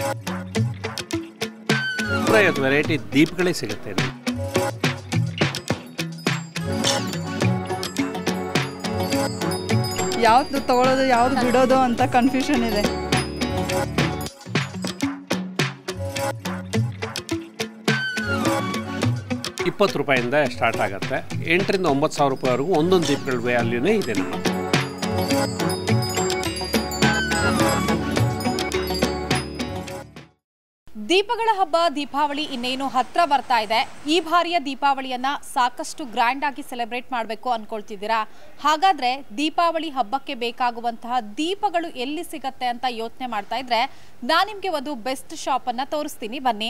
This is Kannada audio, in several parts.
ನೂರೈವತ್ತು ವೆರೈಟಿ ದೀಪಗಳೇ ಸಿಗುತ್ತೆ ನಿಮ್ಗೆ. ಯಾವ್ದು ತಗೊಳ್ಳೋದು ಯಾವ್ದು ಬಿಡೋದು ಅಂತ ಕನ್ಫ್ಯೂಷನ್ ಇದೆ ಇಪ್ಪತ್ತು ರೂಪಾಯಿಂದ ಸ್ಟಾರ್ಟ್ ಆಗುತ್ತೆ ಎಂಟರಿಂದ ಒಂಬತ್ತು ಸಾವಿರ ರೂಪಾಯಿವರೆಗೂ ಒಂದೊಂದು ದೀಪಗಳ ವ್ಯಾಲ್ಯೂನೇ ಇದೆ ನಮ್ಮ ಹತ್ರ. ದೀಪಗಳ ಹಬ್ಬ ದೀಪಾವಳಿ ಇನ್ನೇನು ಹತ್ರ ಬರ್ತಾ ಇದೆ ಈ ಬಾರಿಯ ದೀಪಾವಳಿಯನ್ನ ಸಾಕಷ್ಟು ಗ್ರ್ಯಾಂಡ್ ಆಗಿ ಸೆಲೆಬ್ರೇಟ್ ಮಾಡಬೇಕು ಅನ್ಕೊಳ್ತಿದ್ದೀರಾ ಹಾಗಾದ್ರೆ ದೀಪಾವಳಿ ಹಬ್ಬಕ್ಕೆ ಬೇಕಾಗುವಂತಹ ದೀಪಗಳು ಎಲ್ಲಿ ಸಿಗತ್ತೆ ಅಂತ ಯೋಚನೆ ಮಾಡ್ತಾ ಇದ್ರೆ ನಾನು ನಿಮ್ಗೆ ಒಂದು ಬೆಸ್ಟ್ ಶಾಪ್ ಅನ್ನ ತೋರಿಸ್ತೀನಿ ಬನ್ನಿ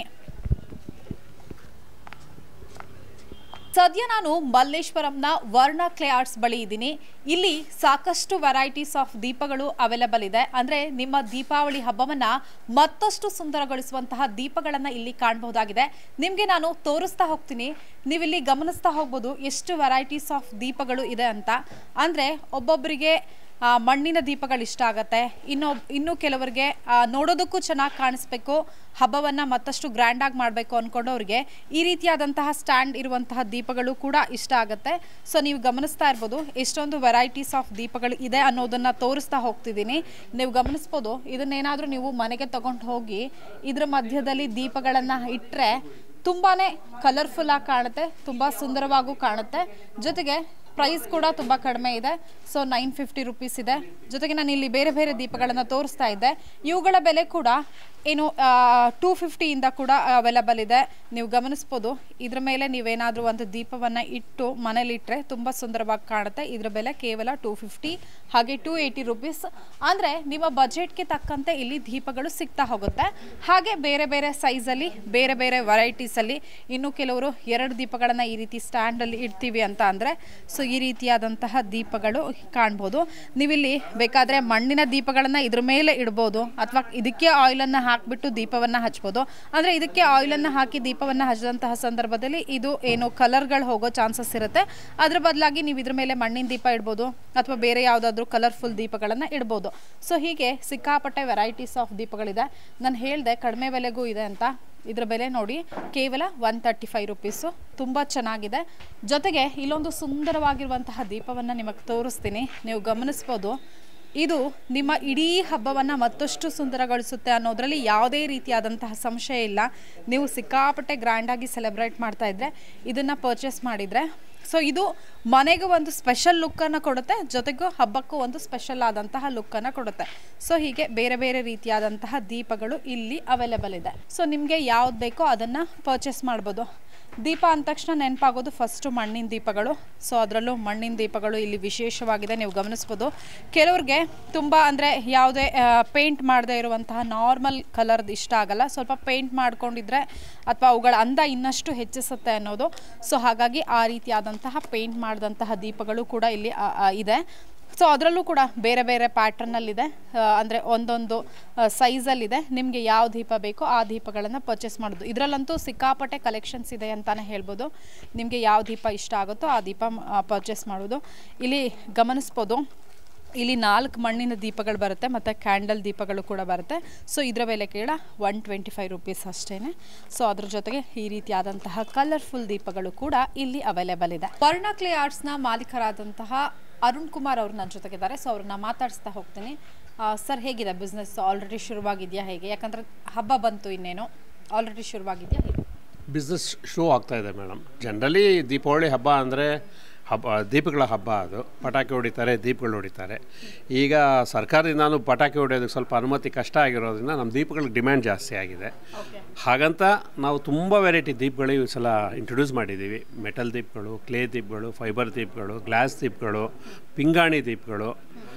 ಸದ್ಯ ನಾನು ಮಲ್ಲೇಶ್ವರಂನ ವರ್ಣ ಕ್ಲೇ ಆರ್ಟ್ಸ್ ಬಳಿ ಇದ್ದೀನಿ ಇಲ್ಲಿ ಸಾಕಷ್ಟು ವೆರೈಟೀಸ್ ಆಫ್ ದೀಪಗಳು ಅವೈಲಬಲ್ ಇದೆ ಅಂದ್ರೆ ನಿಮ್ಮ ದೀಪಾವಳಿ ಹಬ್ಬವನ್ನ ಮತ್ತಷ್ಟು ಸುಂದರಗೊಳಿಸುವಂತಹ ದೀಪಗಳನ್ನ ಇಲ್ಲಿ ಕಾಣಬಹುದಾಗಿದೆ ನಿಮ್ಗೆ ನಾನು ತೋರಿಸ್ತಾ ಹೋಗ್ತೀನಿ ನೀವಿಲ್ಲಿ ಗಮನಿಸ್ತಾ ಹೋಗ್ಬೋದು ಎಷ್ಟು ವೆರೈಟೀಸ್ ಆಫ್ ದೀಪಗಳು ಇದೆ ಅಂತ ಅಂದ್ರೆ ಒಬ್ಬೊಬ್ಬರಿಗೆ ಆ, ಮಣ್ಣಿನ ದೀಪಗಳು ಇಷ್ಟ ಆಗತ್ತೆ ಇನ್ನು ಇನ್ನು ಕೆಲವರಿಗೆ ಆ, ನೋಡೋದಕ್ಕೂ ಚೆನ್ನಾಗಿ ಕಾಣಿಸ್ಬೇಕು ಹಬ್ಬವನ್ನ ಮತ್ತಷ್ಟು ಗ್ರ್ಯಾಂಡ್ ಆಗಿ ಮಾಡಬೇಕು ಅನ್ಕೊಂಡವ್ರಿಗೆ ಈ ರೀತಿಯಾದಂತಹ ಸ್ಟ್ಯಾಂಡ್ ಇರುವಂತಹ ದೀಪಗಳು ಕೂಡ ಇಷ್ಟ ಆಗುತ್ತೆ ಸೊ ನೀವು ಗಮನಿಸ್ತಾ ಇರ್ಬೋದು ಎಷ್ಟೊಂದು ವೆರೈಟೀಸ್ ಆಫ್ ದೀಪಗಳು ಇದೆ ಅನ್ನೋದನ್ನ ತೋರಿಸ್ತಾ ಹೋಗ್ತಿದ್ದೀನಿ ನೀವು ಗಮನಿಸ್ಬೋದು ಇದನ್ನೇನಾದ್ರೂ ನೀವು ಮನೆಗೆ ತಗೊಂಡು ಹೋಗಿ ಇದ್ರ ಮಧ್ಯದಲ್ಲಿ ದೀಪಗಳನ್ನ ಇಟ್ಟರೆ ತುಂಬಾನೇ ಕಲರ್ಫುಲ್ ಆಗಿ ಕಾಣುತ್ತೆ ತುಂಬಾ ಸುಂದರವಾಗೂ ಕಾಣುತ್ತೆ ಜೊತೆಗೆ ಪ್ರೈಸ್ ಕೂಡ ತುಂಬ ಕಡಿಮೆ ಇದೆ ಸೊ ನೈನ್ ಫಿಫ್ಟಿ ರುಪೀಸ್ ಇದೆ ಜೊತೆಗೆ ನಾನು ಇಲ್ಲಿ ಬೇರೆ ಬೇರೆ ದೀಪಗಳನ್ನು ತೋರಿಸ್ತಾ ಇದ್ದೆ ಇವುಗಳ ಬೆಲೆ ಕೂಡ ಏನು ಟೂ ಫಿಫ್ಟಿಯಿಂದ ಕೂಡ ಅವೈಲಬಲ್ ಇದೆ ನೀವು ಗಮನಿಸ್ಬೋದು ಇದ್ರ ಮೇಲೆ ನೀವೇನಾದರೂ ಒಂದು ದೀಪವನ್ನು ಇಟ್ಟು ಮನೇಲಿಟ್ಟರೆ ತುಂಬ ಸುಂದರವಾಗಿ ಕಾಣುತ್ತೆ ಇದ್ರ ಬೆಲೆ ಕೇವಲ ಟೂ ಫಿಫ್ಟಿ ಹಾಗೆ ಟೂ ಏಯ್ಟಿ ರುಪೀಸ್ ಅಂದರೆ ನಿಮ್ಮ ಬಜೆಟ್ಗೆ ತಕ್ಕಂತೆ ಇಲ್ಲಿ ದೀಪಗಳು ಸಿಗ್ತಾ ಹೋಗುತ್ತೆ ಹಾಗೆ ಬೇರೆ ಬೇರೆ ಸೈಜಲ್ಲಿ ಬೇರೆ ಬೇರೆ ವೆರೈಟೀಸಲ್ಲಿ ಇನ್ನು ಕೆಲವರು ಎರಡು ದೀಪಗಳನ್ನು ಈ ರೀತಿ ಸ್ಟ್ಯಾಂಡಲ್ಲಿ ಇಡ್ತೀವಿ ಅಂತ ಅಂದರೆ ಸೊ ಈ ರೀತಿಯಾದಂತಹ ದೀಪಗಳು ಕಾಣ್ಬೋದು ನೀವಿಲ್ಲಿ ಬೇಕಾದರೆ ಮಣ್ಣಿನ ದೀಪಗಳನ್ನು ಇದ್ರ ಮೇಲೆ ಇಡ್ಬೋದು ಅಥವಾ ಇದಕ್ಕೆ ಆಯಿಲನ್ನು ಹಾಕಿಬಿಟ್ಟು ದೀಪವನ್ನು ಹಚ್ಬೋದು ಅಂದರೆ ಇದಕ್ಕೆ ಆಯಿಲನ್ನು ಹಾಕಿ ದೀಪವನ್ನು ಹಚ್ಚಿದಂತಹ ಸಂದರ್ಭದಲ್ಲಿ ಇದು ಏನು ಕಲರ್ಗಳು ಹೋಗೋ ಚಾನ್ಸಸ್ ಇರುತ್ತೆ ಅದ್ರ ಬದಲಾಗಿ ನೀವು ಇದ್ರ ಮೇಲೆ ಮಣ್ಣಿನ ದೀಪ ಇಡ್ಬೋದು ಅಥವಾ ಬೇರೆ ಯಾವುದಾದ್ರೂ ಕಲರ್ಫುಲ್ ದೀಪಗಳನ್ನು ಇಡ್ಬೋದು ಸೊ ಹೀಗೆ ಸಿಕ್ಕಾಪಟ್ಟೆ ವೆರೈಟೀಸ್ ಆಫ್ ದೀಪಗಳಿದೆ ನಾನು ಹೇಳಿದೆ ಕಡಿಮೆ ಬೆಲೆಗೂ ಇದೆ ಅಂತ ಇದ್ರ ಬೆಲೆ ನೋಡಿ ಕೇವಲ ಒನ್ ತರ್ಟಿ ಫೈವ್ ರುಪೀಸು ತುಂಬ ಚೆನ್ನಾಗಿದೆ ಜೊತೆಗೆ ಇಲ್ಲೊಂದು ಸುಂದರವಾಗಿರುವಂತಹ ದೀಪವನ್ನು ನಿಮಗೆ ತೋರಿಸ್ತೀನಿ ನೀವು ಗಮನಿಸ್ಬೋದು ಇದು ನಿಮ್ಮ ಇಡೀ ಹಬ್ಬವನ್ನು ಮತ್ತಷ್ಟು ಸುಂದರಗೊಳಿಸುತ್ತೆ ಅನ್ನೋದರಲ್ಲಿ ಯಾವುದೇ ರೀತಿಯಾದಂತಹ ಸಂಶಯ ಇಲ್ಲ ನೀವು ಸಿಕ್ಕಾಪಟ್ಟೆ ಗ್ರ್ಯಾಂಡಾಗಿ ಸೆಲೆಬ್ರೇಟ್ ಮಾಡ್ತಾ ಇದ್ರೆ ಇದನ್ನು ಪರ್ಚೇಸ್ ಮಾಡಿದರೆ ಸೊ ಇದು ಮನೆಗೂ ಒಂದು ಸ್ಪೆಷಲ್ ಲುಕ್ಕನ್ನು ಕೊಡುತ್ತೆ ಜೊತೆಗೂ ಹಬ್ಬಕ್ಕೂ ಒಂದು ಸ್ಪೆಷಲ್ ಆದಂತಹ ಲುಕ್ಕನ್ನು ಕೊಡುತ್ತೆ ಸೊ ಹೀಗೆ ಬೇರೆ ಬೇರೆ ರೀತಿಯಾದಂತಹ ದೀಪಗಳು ಇಲ್ಲಿ ಅವೈಲೇಬಲ್ ಇದೆ ಸೊ ನಿಮಗೆ ಯಾವ್ದು ಬೇಕೋ ಅದನ್ನು ಪರ್ಚೇಸ್ ಮಾಡ್ಬೋದು ದೀಪ ಅಂದ ತಕ್ಷಣ ನೆನಪಾಗೋದು ಫಸ್ಟು ಮಣ್ಣಿನ ದೀಪಗಳು ಸೊ ಅದರಲ್ಲೂ ಮಣ್ಣಿನ ದೀಪಗಳು ಇಲ್ಲಿ ವಿಶೇಷವಾಗಿದೆ ನೀವು ಗಮನಿಸ್ಬೋದು ಕೆಲವ್ರಿಗೆ ತುಂಬ ಅಂದರೆ ಯಾವುದೇ ಪೇಂಟ್ ಮಾಡದೇ ಇರುವಂತಹ ನಾರ್ಮಲ್ ಕಲರ್ದು ಇಷ್ಟ ಆಗಲ್ಲ ಸ್ವಲ್ಪ ಪೇಂಟ್ ಮಾಡ್ಕೊಂಡಿದ್ರೆ ಅಥವಾ ಅವುಗಳ ಅಂದ ಇನ್ನಷ್ಟು ಹೆಚ್ಚಿಸುತ್ತೆ ಅನ್ನೋದು ಸೊ ಹಾಗಾಗಿ ಆ ರೀತಿಯಾದಂತಹ ಪೇಂಟ್ ಮಾಡಿದಂತಹ ದೀಪಗಳು ಕೂಡ ಇಲ್ಲಿ ಆ, ಆ, ಇದೆ ಸೊ ಅದರಲ್ಲೂ ಕೂಡ ಬೇರೆ ಬೇರೆ ಪ್ಯಾಟ್ರನ್ನಲ್ಲಿದೆ ಅಂದರೆ ಒಂದೊಂದು ಸೈಜಲ್ಲಿದೆ ನಿಮಗೆ ಯಾವ ದೀಪ ಬೇಕೋ ಆ ದೀಪಗಳನ್ನು ಪರ್ಚೇಸ್ ಮಾಡೋದು ಇದರಲ್ಲಂತೂ ಸಿಕ್ಕಾಪಟ್ಟೆ ಕಲೆಕ್ಷನ್ಸ್ ಇದೆ ಅಂತಲೇ ಹೇಳ್ಬೋದು ನಿಮಗೆ ಯಾವ ದೀಪ ಇಷ್ಟ ಆಗುತ್ತೋ ಆ ದೀಪ ಪರ್ಚೇಸ್ ಮಾಡೋದು ಇಲ್ಲಿ ಗಮನಿಸ್ಬೋದು ಇಲ್ಲಿ ನಾಲ್ಕು ಮಣ್ಣಿನ ದೀಪಗಳು ಬರುತ್ತೆ ಮತ್ತು ಕ್ಯಾಂಡಲ್ ದೀಪಗಳು ಕೂಡ ಬರುತ್ತೆ ಸೊ ಇದರ ಬೆಲೆ ಕೇಳ ಒನ್ ಟ್ವೆಂಟಿ ಫೈವ್ ರುಪೀಸ್ ಅಷ್ಟೇ ಸೊ ಅದ್ರ ಜೊತೆಗೆ ಈ ರೀತಿಯಾದಂತಹ ಕಲರ್ಫುಲ್ ದೀಪಗಳು ಕೂಡ ಇಲ್ಲಿ ಅವೈಲೇಬಲ್ ಇದೆ ವರ್ಣ ಕ್ಲೇ ಆರ್ಟ್ಸ್ನ ಮಾಲೀಕರಾದಂತಹ ಅರುಣ್ ಕುಮಾರ್ ಅವರು ನನ್ನ ಜೊತೆಗಿದ್ದಾರೆ ಸೊ ಅವ್ರನ್ನ ಮಾತಾಡಿಸ್ತಾ ಹೋಗ್ತೀನಿ ಸರ್ ಹೇಗಿದೆ ಬಿಸ್ನೆಸ್ ಆಲ್ರೆಡಿ ಶುರುವಾಗಿದೆಯಾ ಹೇಗೆ ಯಾಕಂದರೆ ಹಬ್ಬ ಬಂತು ಇನ್ನೇನು ಆಲ್ರೆಡಿ ಶುರುವಾಗಿದೆಯಾ ಹೇಗೆ ಬಿಸ್ನೆಸ್ ಶೋ ಆಗ್ತಾ ಇದೆ ಮೇಡಮ್ ಜನರಲಿ ದೀಪಾವಳಿ ಹಬ್ಬ ಅಂದರೆ ಹಬ್ಬ ದೀಪಗಳ ಹಬ್ಬ ಅದು ಪಟಾಕಿ ಹೊಡಿತಾರೆ ದೀಪಗಳು ಹೊಡಿತಾರೆ ಈಗ ಸರ್ಕಾರದಿಂದಾನು ಪಟಾಕಿ ಹೊಡೆಯೋದಕ್ಕೆ ಸ್ವಲ್ಪ ಅನುಮತಿ ಕಷ್ಟ ಆಗಿರೋದ್ರಿಂದ ನಮ್ಮ ದೀಪಗಳಿಗೆ ಡಿಮ್ಯಾಂಡ್ ಜಾಸ್ತಿ ಆಗಿದೆ ಹಾಗಂತ ನಾವು ತುಂಬ ವೆರೈಟಿ ದೀಪಗಳು ಈ ಸಲ ಇಂಟ್ರೊಡ್ಯೂಸ್ ಮಾಡಿದ್ದೀವಿ ಮೆಟಲ್ ದೀಪಗಳು ಕ್ಲೇ ದೀಪಗಳು ಫೈಬರ್ ದೀಪಗಳು ಗ್ಲಾಸ್ ದೀಪಗಳು ಪಿಂಗಾಣಿ ದೀಪಗಳು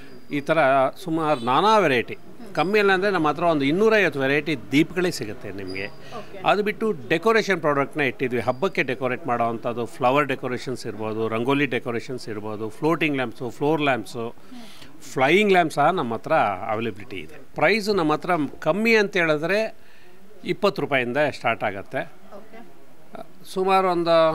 ಈ ಥರ ಸುಮಾರು ನಾನಾ ವೆರೈಟಿ ಕಮ್ಮಿ ಇಲ್ಲ ಅಂದರೆ ನಮ್ಮ ಹತ್ರ ಒಂದು ಇನ್ನೂರೈವತ್ತು ವೆರೈಟಿ ದೀಪಗಳೇ ಸಿಗುತ್ತೆ ನಿಮಗೆ ಅದು ಬಿಟ್ಟು ಡೆಕೋರೇಷನ್ ಪ್ರಾಡಕ್ಟ್ನ ಇಟ್ಟಿದ್ವಿ ಹಬ್ಬಕ್ಕೆ ಡೆಕೋರೇಟ್ ಮಾಡೋವಂಥದ್ದು ಫ್ಲವರ್ ಡೆಕೋರೇಷನ್ಸ್ ಇರ್ಬೋದು ರಂಗೋಲಿ ಡೆಕೋರೇಷನ್ಸ್ ಇರ್ಬೋದು floating lamps floor lamps flying lamp ಸಹ ನಮ್ಮ ಹತ್ರ ಅವೈಲಬಿಲಿಟಿ ಇದೆ ಪ್ರೈಸು ನಮ್ಮ ಹತ್ರ ಕಮ್ಮಿ ಅಂತ ಹೇಳಿದ್ರೆ ಇಪ್ಪತ್ತು ರೂಪಾಯಿಂದ ಸ್ಟಾರ್ಟ್ ಆಗುತ್ತೆ ಸುಮಾರು ಒಂದು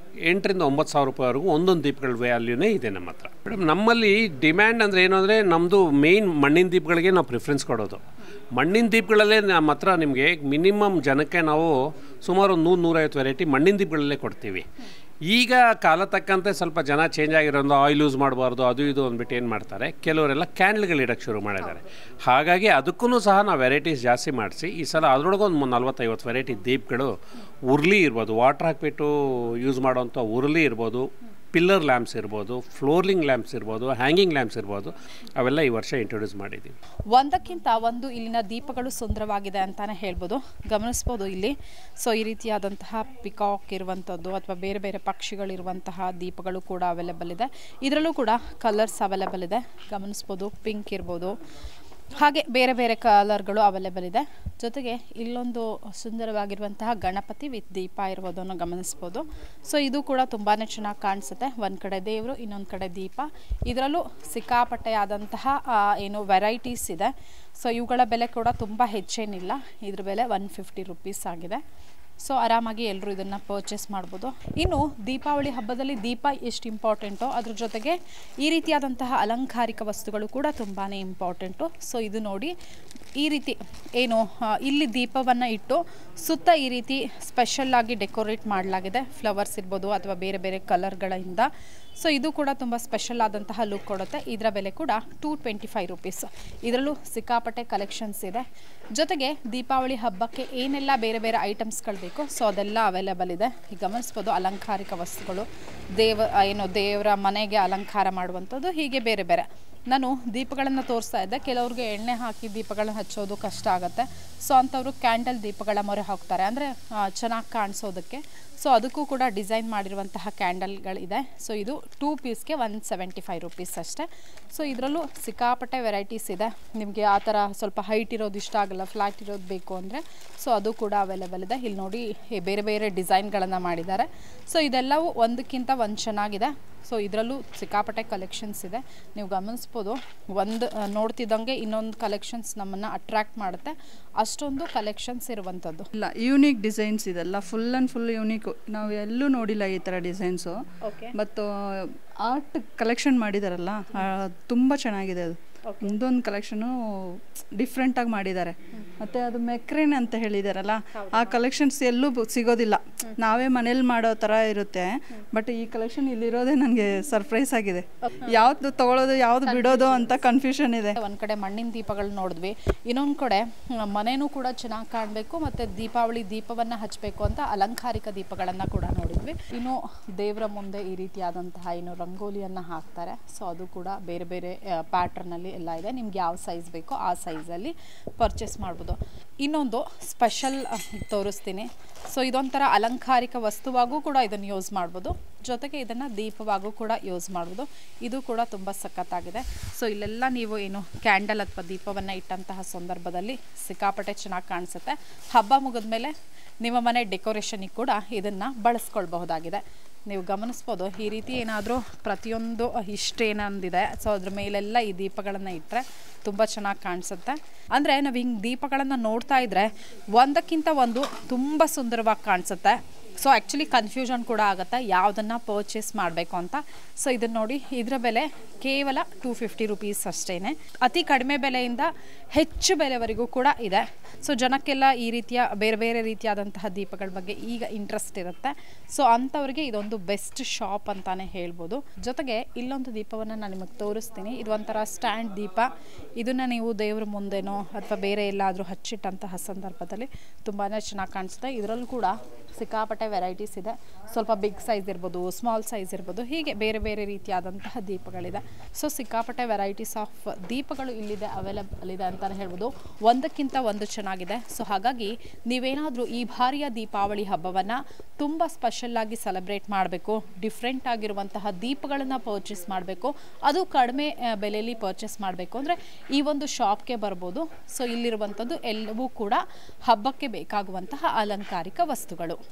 ಎಂಟರಿಂದ ಒಂಬತ್ತು ಸಾವಿರ ರೂಪಾಯಿವರೆಗೂ ಒಂದೊಂದು ದೀಪಗಳ ವ್ಯಾಲ್ಯೂನೇ ಇದೆ ನಮ್ಮ ಹತ್ರ ಮೇಡಮ್ ನಮ್ಮಲ್ಲಿ ಡಿಮ್ಯಾಂಡ್ ಅಂದರೆ ಏನು ಅಂದರೆ ನಮ್ಮದು ಮೇಯ್ನ್ ಮಣ್ಣಿನ ದೀಪಗಳಿಗೆ ನಾವು ಪ್ರಿಫರೆನ್ಸ್ ಕೊಡೋದು ಮಣ್ಣಿನ ದೀಪಗಳಲ್ಲೇ ನಮ್ಮ ಹತ್ರ ನಿಮಗೆ ಮಿನಿಮಮ್ ಜನಕ್ಕೆ ನಾವು ಸುಮಾರು ಒಂದು ನೂರು ನೂರೈವತ್ತು ವೆರೈಟಿ ಮಣ್ಣಿನ ದೀಪಗಳಲ್ಲೇ ಕೊಡ್ತೀವಿ ಈಗ ಕಾಲ ತಕ್ಕಂತೆ ಸ್ವಲ್ಪ ಜನ ಚೇಂಜ್ ಆಗಿರೋದು ಆಯಿಲ್ ಯೂಸ್ ಮಾಡಬಾರ್ದು ಅದು ಇದು ಅಂದ್ಬಿಟ್ಟು ಏನು ಮಾಡ್ತಾರೆ ಕೆಲವರೆಲ್ಲ ಕ್ಯಾಂಡ್ಲ್ಗಳು ಇಡೋಕ್ಕೆ ಶುರು ಮಾಡಿದ್ದಾರೆ ಹಾಗಾಗಿ ಅದಕ್ಕೂ ಸಹ ನಾವು ವೆರೈಟೀಸ್ ಜಾಸ್ತಿ ಮಾಡಿಸಿ ಈ ಸಲ ಅದರೊಳಗೆ ಒಂದು ನಲ್ವತ್ತೈವತ್ತು ವೆರೈಟಿ ದೀಪಗಳು ಉರ್ಲಿ ಇರ್ಬೋದು ವಾಟ್ರ್ ಹಾಕ್ಬಿಟ್ಟು ಯೂಸ್ ಮಾಡೋವಂಥ ಉರ್ಲಿ ಇರ್ಬೋದು ಪಿಲ್ಲರ್ ಲ್ಯಾಂಪ್ಸ್ ಇರ್ಬೋದು ಫ್ಲೋರ್ಲಿಂಗ್ ಲ್ಯಾಂಪ್ಸ್ ಇರ್ಬೋದು ಹ್ಯಾಂಗಿಂಗ್ ಲ್ಯಾಂಪ್ಸ್ ಇರ್ಬೋದು ಅವೆಲ್ಲ ಈ ವರ್ಷ ಇಂಟ್ರೊಡ್ಯೂಸ್ ಮಾಡಿದ್ದೀವಿ ಒಂದಕ್ಕಿಂತ ಒಂದು ಇಲ್ಲಿನ ದೀಪಗಳು ಸುಂದರವಾಗಿದೆ ಅಂತಾನೆ ಹೇಳ್ಬೋದು ಗಮನಿಸ್ಬೋದು ಇಲ್ಲಿ ಸೊ ಈ ರೀತಿಯಾದಂತಹ ಪಿಕಾಕ್ ಇರುವಂಥದ್ದು ಅಥವಾ ಬೇರೆ ಬೇರೆ ಪಕ್ಷಿಗಳಿರುವಂತಹ ದೀಪಗಳು ಕೂಡ ಅವೈಲೇಬಲ್ ಇದೆ ಇದರಲ್ಲೂ ಕೂಡ ಕಲರ್ಸ್ ಅವೈಲೇಬಲ್ ಇದೆ ಗಮನಿಸ್ಬೋದು ಪಿಂಕ್ ಇರ್ಬೋದು ಹಾಗೆ ಬೇರೆ ಬೇರೆ ಕಲರ್ಗಳು ಅವೈಲೇಬಲ್ ಇದೆ ಜೊತೆಗೆ ಇಲ್ಲೊಂದು ಸುಂದರವಾಗಿರುವಂತಹ ಗಣಪತಿ ವಿತ್ ದೀಪ ಇರ್ಬೋದನ್ನು ಗಮನಿಸ್ಬೋದು ಸೊ ಇದು ಕೂಡ ತುಂಬಾ ಚೆನ್ನಾಗಿ ಕಾಣಿಸುತ್ತೆ ಒಂದು ಕಡೆ ದೇವರು ಇನ್ನೊಂದು ಕಡೆ ದೀಪ ಇದರಲ್ಲೂ ಸಿಕ್ಕಾಪಟ್ಟೆ ಆದಂತಹ ಆ, ಏನು ವೆರೈಟೀಸ್ ಇದೆ ಸೊ ಇವುಗಳ ಬೆಲೆ ಕೂಡ ತುಂಬ ಹೆಚ್ಚೇನಿಲ್ಲ ಇದ್ರ ಬೆಲೆ ಒನ್ ಫಿಫ್ಟಿ ರುಪೀಸ್ ಆಗಿದೆ ಸೊ ಆರಾಮಾಗಿ ಎಲ್ಲರೂ ಇದನ್ನು ಪರ್ಚೇಸ್ ಮಾಡ್ಬೋದು ಇನ್ನು ದೀಪಾವಳಿ ಹಬ್ಬದಲ್ಲಿ ದೀಪ ಎಷ್ಟು ಇಂಪಾರ್ಟೆಂಟೋ ಅದ್ರ ಜೊತೆಗೆ ಈ ರೀತಿಯಾದಂತಹ ಅಲಂಕಾರಿಕ ವಸ್ತುಗಳು ಕೂಡ ತುಂಬಾ ಇಂಪಾರ್ಟೆಂಟು ಸೊ ಇದು ನೋಡಿ ಈ ರೀತಿ ಏನು ಆ, ಇಲ್ಲಿ ದೀಪವನ್ನು ಇಟ್ಟು ಸುತ್ತ ಈ ರೀತಿ ಸ್ಪೆಷಲ್ಲಾಗಿ ಡೆಕೋರೇಟ್ ಮಾಡಲಾಗಿದೆ ಫ್ಲವರ್ಸ್ ಇರ್ಬೋದು ಅಥವಾ ಬೇರೆ ಬೇರೆ ಕಲರ್ಗಳಿಂದ ಸೊ ಇದು ಕೂಡ ತುಂಬ ಸ್ಪೆಷಲ್ ಆದಂತಹ ಲುಕ್ ಕೊಡುತ್ತೆ ಇದರ ಬೆಲೆ ಕೂಡ ಟೂ ಟ್ವೆಂಟಿ ಫೈವ್ ರುಪೀಸ್ ಇದರಲ್ಲೂ ಸಿಕ್ಕಾಪಟ್ಟೆ ಕಲೆಕ್ಷನ್ಸ್ ಇದೆ ಜೊತೆಗೆ ದೀಪಾವಳಿ ಹಬ್ಬಕ್ಕೆ ಏನೆಲ್ಲ ಬೇರೆ ಬೇರೆ ಐಟಮ್ಸ್ಗಳು ಬೇಕು ಸೊ ಅದೆಲ್ಲ ಅವೈಲೇಬಲ್ ಇದೆ ಈಗ ಗಮನಿಸ್ಬೋದು ಅಲಂಕಾರಿಕ ವಸ್ತುಗಳು ದೇವ ಏನು ದೇವರ ಮನೆಗೆ ಅಲಂಕಾರ ಮಾಡುವಂಥದ್ದು ಹೀಗೆ ಬೇರೆ ಬೇರೆ ನಾನು ದೀಪಗಳನ್ನು ತೋರಿಸ್ತಾ ಇದ್ದೆ ಕೆಲವ್ರಿಗೆ ಎಣ್ಣೆ ಹಾಕಿ ದೀಪಗಳನ್ನ ಹಚ್ಚೋದು ಕಷ್ಟ ಆಗುತ್ತೆ ಸೊ ಅಂಥವ್ರು ಕ್ಯಾಂಡಲ್ ದೀಪಗಳ ಮೊರೆ ಹೋಗ್ತಾರೆ ಅಂದರೆ ಚೆನ್ನಾಗಿ ಕಾಣಿಸೋದಕ್ಕೆ ಸೊ ಅದಕ್ಕೂ ಕೂಡ ಡಿಸೈನ್ ಮಾಡಿರುವಂತಹ ಕ್ಯಾಂಡಲ್ಗಳಿದೆ ಸೊ ಇದು ಟೂ ಪೀಸ್ಗೆ ಒನ್ ಸೆವೆಂಟಿ ಫೈವ್ ರುಪೀಸ್ ಅಷ್ಟೇ ಸೊ ಇದರಲ್ಲೂ ಸಿಕ್ಕಾಪಟ್ಟೆ ವೆರೈಟೀಸ್ ಇದೆ ನಿಮಗೆ ಆ ಥರ ಸ್ವಲ್ಪ ಹೈಟ್ ಇರೋದು ಇಷ್ಟ ಆಗಲ್ಲ ಫ್ಲ್ಯಾಟ್ ಇರೋದು ಬೇಕು ಅಂದರೆ ಸೊ ಅದು ಕೂಡ ಅವೈಲೇಬಲ್ ಇದೆ ಇಲ್ಲಿ ನೋಡಿ ಹೇ- ಬೇರೆ ಬೇರೆ ಡಿಸೈನ್ಗಳನ್ನು ಮಾಡಿದ್ದಾರೆ ಸೊ ಇದೆಲ್ಲವೂ ಒಂದಕ್ಕಿಂತ ಒಂದು ಚೆನ್ನಾಗಿದೆ ಸೊ ಇದರಲ್ಲೂ ಸಿಕ್ಕಾಪಟ್ಟೆ ಕಲೆಕ್ಷನ್ಸ್ ಇದೆ ನೀವು ಗಮನಿಸ್ಬೋದು ಒಂದು ಆ, ನೋಡ್ತಿದ್ದಂಗೆ ಇನ್ನೊಂದು ಕಲೆಕ್ಷನ್ಸ್ ನಮ್ಮನ್ನು ಅಟ್ರ್ಯಾಕ್ಟ್ ಮಾಡುತ್ತೆ ಅಷ್ಟೊಂದು ಕಲೆಕ್ಷನ್ಸ್ ಇರುವಂಥದ್ದು ಇಲ್ಲ ಯೂನಿಕ್ ಡಿಸೈನ್ಸ್ ಇದೆಲ್ಲ ಫುಲ್ ಆ್ಯಂಡ್ ಫುಲ್ ಯೂನಿಕ್ ನಾವು ಎಲ್ಲೂ ನೋಡಿಲ್ಲ ಈ ಥರ ಡಿಸೈನ್ಸು ಓಕೆ ಮತ್ತು ಆರ್ಟ್ ಕಲೆಕ್ಷನ್ ಮಾಡಿದಾರಲ್ಲ ಆ, ತುಂಬ ಚೆನ್ನಾಗಿದೆ ಅದು ಒಂದೊಂದು ಕಲೆಕ್ಷನು ಡಿಫ್ರೆಂಟಾಗಿ ಮಾಡಿದ್ದಾರೆ ಮತ್ತು ಅದು ಮೆಕ್ರೇನ್ ಅಂತ ಹೇಳಿದಾರಲ್ಲ ಆ ಕಲೆಕ್ಷನ್ಸ್ ಎಲ್ಲೂ ಬ- ಸಿಗೋದಿಲ್ಲ ನಾವೇ ಮನೇಲಿ ಮಾಡೋ ಥರ ಇರುತ್ತೆ ಬಟ್ ಈ ಕಲೆಕ್ಷನ್ ಇಲ್ಲಿರೋದೇ ನನಗೆ ಸರ್ಪ್ರೈಸ್ ಆಗಿದೆ ಯಾವ್ದು ತಗೊಳ್ಳೋದು ಯಾವ್ದು ಬಿಡೋದು ಅಂತ ಕನ್ಫ್ಯೂಷನ್ ಇದೆ ಒಂದು ಕಡೆ ಮಣ್ಣಿನ ದೀಪಗಳು ನೋಡಿದ್ವಿ ಇನ್ನೊಂದು ಕಡೆ ಮ್, ಮನೆನೂ ಕೂಡ ಚೆನ್ನಾಗಿ ಕಾಣಬೇಕು ಮತ್ತು ದೀಪಾವಳಿ ದೀಪವನ್ನು ಹಚ್ಚಬೇಕು ಅಂತ ಅಲಂಕಾರಿಕ ದೀಪಗಳನ್ನು ಕೂಡ ನೋಡಿದ್ವಿ ಇನ್ನು ದೇವರ ಮುಂದೆ ಈ ರೀತಿಯಾದಂತಹ ಏನು ರಂಗೋಲಿಯನ್ನು ಹಾಕ್ತಾರೆ ಸೊ ಅದು ಕೂಡ ಬೇರೆ ಬೇರೆ ಪ್ಯಾಟ್ರನಲ್ಲಿ ಎಲ್ಲ ಇದೆ ನಿಮ್ಗೆ ಯಾವ ಸೈಜ್ ಬೇಕೋ ಆ ಸೈಜಲ್ಲಿ ಪರ್ಚೇಸ್ ಮಾಡ್ಬೋದು ಇನ್ನೊಂದು ಸ್ಪೆಷಲ್ ತೋರಿಸ್ತೀನಿ ಸೊ ಇದೊಂಥರ ಅಲಂಕಾರಿಕ ವಸ್ತುವಾಗೂ ಕೂಡ ಇದನ್ನು ಯೂಸ್ ಮಾಡ್ಬೋದು ಜೊತೆಗೆ ಇದನ್ನು ದೀಪವಾಗೂ ಕೂಡ ಯೂಸ್ ಮಾಡ್ಬೋದು ಇದು ಕೂಡ ತುಂಬ ಸಖತ್ತಾಗಿದೆ ಸೊ ಇಲ್ಲೆಲ್ಲ ನೀವು ಏನು ಕ್ಯಾಂಡಲ್ ಅಥವಾ ದೀಪವನ್ನು ಇಟ್ಟಂತಹ ಸಂದರ್ಭದಲ್ಲಿ ಸಿಕ್ಕಾಪಟ್ಟೆ ಚೆನ್ನಾಗಿ ಕಾಣಿಸುತ್ತೆ ಹಬ್ಬ ಮುಗಿದ್ಮೇಲೆ ನಿಮ್ಮ ಮನೆ ಡೆಕೋರೇಷನಿಗೆ ಕೂಡ ಇದನ್ನು ಬಳಸ್ಕೊಳ್ಬಹುದಾಗಿದೆ ನೀವು ಗಮನಿಸ್ಬೋದು ಈ ರೀತಿ ಏನಾದರೂ ಪ್ರತಿಯೊಂದು ಇಷ್ಟೇನೊಂದಿದೆ ಸೊ ಅದ್ರ ಮೇಲೆಲ್ಲ ಈ ದೀಪಗಳನ್ನು ಇಟ್ಟರೆ ತುಂಬ ಚೆನ್ನಾಗಿ ಕಾಣಿಸುತ್ತೆ ಅಂದರೆ ನಾವು ಹಿಂಗೆ ದೀಪಗಳನ್ನು ನೋಡ್ತಾ ಇದ್ದರೆ ಒಂದಕ್ಕಿಂತ ಒಂದು ತುಂಬ ಸುಂದರವಾಗಿ ಕಾಣಿಸುತ್ತೆ ಸೊ ಆ್ಯಕ್ಚುಲಿ ಕನ್ಫ್ಯೂಷನ್ ಕೂಡ ಆಗುತ್ತೆ ಯಾವುದನ್ನು ಪರ್ಚೇಸ್ ಮಾಡಬೇಕು ಅಂತ ಸೊ ಇದನ್ನು ನೋಡಿ ಇದರ ಬೆಲೆ ಕೇವಲ ಟೂ ಫಿಫ್ಟಿ ರುಪೀಸ್ ಅಷ್ಟೇ ಅತಿ ಕಡಿಮೆ ಬೆಲೆಯಿಂದ ಹೆಚ್ಚು ಬೆಲೆವರೆಗೂ ಕೂಡ ಇದೆ ಸೊ ಜನಕ್ಕೆಲ್ಲ ಈ ರೀತಿಯ ಬೇರೆ ಬೇರೆ ರೀತಿಯಾದಂತಹ ದೀಪಗಳ ಬಗ್ಗೆ ಈಗ ಇಂಟ್ರೆಸ್ಟ್ ಇರುತ್ತೆ ಸೊ ಅಂಥವ್ರಿಗೆ ಇದೊಂದು ಬೆಸ್ಟ್ ಶಾಪ್ ಅಂತಾನೆ ಹೇಳ್ಬೋದು ಜೊತೆಗೆ ಇಲ್ಲೊಂದು ದೀಪವನ್ನು ನಾನು ನಿಮಗೆ ತೋರಿಸ್ತೀನಿ ಇದು ಒಂಥರ ಸ್ಟ್ಯಾಂಡ್ ದೀಪ ಇದನ್ನು ನೀವು ದೇವ್ರ ಮುಂದೆನೋ ಅಥವಾ ಬೇರೆ ಎಲ್ಲಾದರೂ ಹಚ್ಚಿಟ್ಟಂತಹ ಸಂದರ್ಭದಲ್ಲಿ ತುಂಬಾ ಚೆನ್ನಾಗಿ ಕಾಣಿಸುತ್ತೆ ಇದರಲ್ಲೂ ಕೂಡ ಸಿಕ್ಕಾಪಟ್ಟೆ ವೆರೈಟೀಸ್ ಇದೆ ಸ್ವಲ್ಪ ಬಿಗ್ ಸೈಜ್ ಇರ್ಬೋದು ಸ್ಮಾಲ್ ಸೈಜ್ ಇರ್ಬೋದು ಹೀಗೆ ಬೇರೆ ಬೇರೆ ರೀತಿಯಾದಂತಹ ದೀಪಗಳಿದೆ ಸೊ ಸಿಕ್ಕಾಪಟ್ಟೆ ವೆರೈಟೀಸ್ ಆಫ್ ದೀಪಗಳು ಇಲ್ಲಿದೆ ಅವೈಲೇಬಲ್ ಇದೆ ಅಂತಲೇ ಹೇಳ್ಬೋದು ಒಂದಕ್ಕಿಂತ ಒಂದು ಚೆನ್ನಾಗಿದೆ ಸೊ ಹಾಗಾಗಿ ನೀವೇನಾದರೂ ಈ ಬಾರಿಯ ದೀಪಾವಳಿ ಹಬ್ಬವನ್ನು ತುಂಬ ಸ್ಪೆಷಲ್ಲಾಗಿ ಸೆಲೆಬ್ರೇಟ್ ಮಾಡಬೇಕು ಡಿಫ್ರೆಂಟ್ ಆಗಿರುವಂತಹ ದೀಪಗಳನ್ನು ಪರ್ಚೇಸ್ ಮಾಡಬೇಕು ಅದು ಕಡಿಮೆ ಆ, ಬೆಲೆಯಲ್ಲಿ ಪರ್ಚೇಸ್ ಮಾಡಬೇಕು ಅಂದರೆ ಈ ಒಂದು ಶಾಪ್ಗೆ ಬರ್ಬೋದು ಸೊ ಇಲ್ಲಿರುವಂಥದ್ದು ಎಲ್ಲವೂ ಕೂಡ ಹಬ್ಬಕ್ಕೆ ಬೇಕಾಗುವಂತಹ ಅಲಂಕಾರಿಕ ವಸ್ತುಗಳು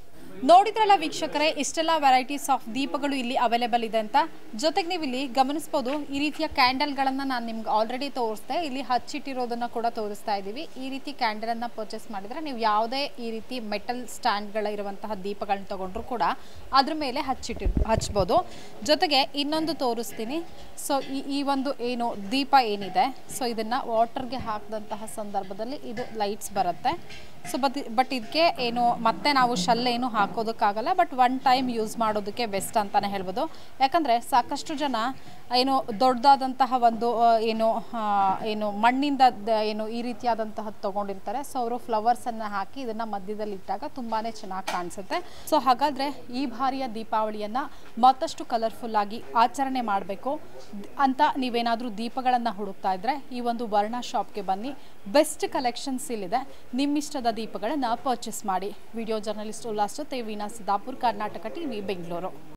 ನೋಡಿದ್ರಲ್ಲ ವೀಕ್ಷಕರೇ ಇಷ್ಟೆಲ್ಲ ವೆರೈಟೀಸ್ ಆಫ್ ದೀಪಗಳು ಇಲ್ಲಿ ಅವೈಲೇಬಲ್ ಇದೆ ಅಂತ ಜೊತೆಗೆ ನೀವು ಇಲ್ಲಿ ಗಮನಿಸ್ಬೋದು ಈ ರೀತಿಯ ಕ್ಯಾಂಡಲ್ಗಳನ್ನು ನಾನು ನಿಮ್ಗೆ ಆಲ್ರೆಡಿ ತೋರಿಸ್ದೆ ಇಲ್ಲಿ ಹಚ್ಚಿಟ್ಟಿರೋದನ್ನ ಕೂಡ ತೋರಿಸ್ತಾ ಇದ್ದೀವಿ ಈ ರೀತಿ ಕ್ಯಾಂಡಲನ್ನು ಪರ್ಚೇಸ್ ಮಾಡಿದರೆ ನೀವು ಯಾವುದೇ ಈ ರೀತಿ ಮೆಟಲ್ ಸ್ಟ್ಯಾಂಡ್ಗಳಿರುವಂತಹ ದೀಪಗಳನ್ನ ತಗೊಂಡ್ರು ಕೂಡ ಅದ್ರ ಮೇಲೆ ಹಚ್ಚಿಟ್ಟಿ ಹಚ್ಬೋದು ಜೊತೆಗೆ ಇನ್ನೊಂದು ತೋರಿಸ್ತೀನಿ ಸೊ ಈ ಈ ಒಂದು ಏನು ದೀಪ ಏನಿದೆ ಸೊ ಇದನ್ನು ವಾಟರ್ಗೆ ಹಾಕಿದಂತಹ ಸಂದರ್ಭದಲ್ಲಿ ಇದು ಲೈಟ್ಸ್ ಬರುತ್ತೆ ಸೊ ಬಟ್ ಬಟ್ ಇದಕ್ಕೆ ಏನು ಮತ್ತೆ ನಾವು ಶಲ್ ಏನು ಹಾಕೋದಕ್ಕಾಗಲ್ಲ ಬಟ್ ಒನ್ ಟೈಮ್ ಯೂಸ್ ಮಾಡೋದಕ್ಕೆ ಬೆಸ್ಟ್ ಅಂತಲೇ ಹೇಳ್ಬೋದು ಯಾಕಂದರೆ ಸಾಕಷ್ಟು ಜನ ಏನು ದೊಡ್ಡದಾದಂತಹ ಒಂದು ಆ, ಏನು ಆ, ಏನು ಮಣ್ಣಿಂದ ದ- ಏನು ಈ ರೀತಿಯಾದಂತಹ ತೊಗೊಂಡಿರ್ತಾರೆ ಸೊ ಅವರು ಫ್ಲವರ್ಸನ್ನು ಹಾಕಿ ಇದನ್ನು ಮಧ್ಯದಲ್ಲಿ ಇಟ್ಟಾಗ ತುಂಬಾ ಚೆನ್ನಾಗಿ ಕಾಣಿಸುತ್ತೆ ಸೊ ಹಾಗಾದರೆ ಈ ಬಾರಿಯ ದೀಪಾವಳಿಯನ್ನು ಮತ್ತಷ್ಟು ಕಲರ್ಫುಲ್ ಆಗಿ ಆಚರಣೆ ಮಾಡಬೇಕು ಅಂತ ನೀವೇನಾದರೂ ದೀಪಗಳನ್ನು ಹುಡುಕ್ತಾ ಇದ್ದರೆ ಈ ಒಂದು ವರ್ಣ ಶಾಪ್ಗೆ ಬನ್ನಿ ಬೆಸ್ಟ್ ಕಲೆಕ್ಷನ್ಸ್ ಇಲ್ಲಿದೆ ನಿಮ್ಮಿಷ್ಟದ ದೀಪಗಳನ್ನು ಪರ್ಚೇಸ್ ಮಾಡಿ ವಿಡಿಯೋ ಜರ್ನಲಿಸ್ಟ್ ಉಲ್ಲಾಸ್ ಜೊತೆ ವೀಣಾ ಸಿದ್ದಾಪುರ್ ಕರ್ನಾಟಕ ಟಿವಿ ಬೆಂಗಳೂರು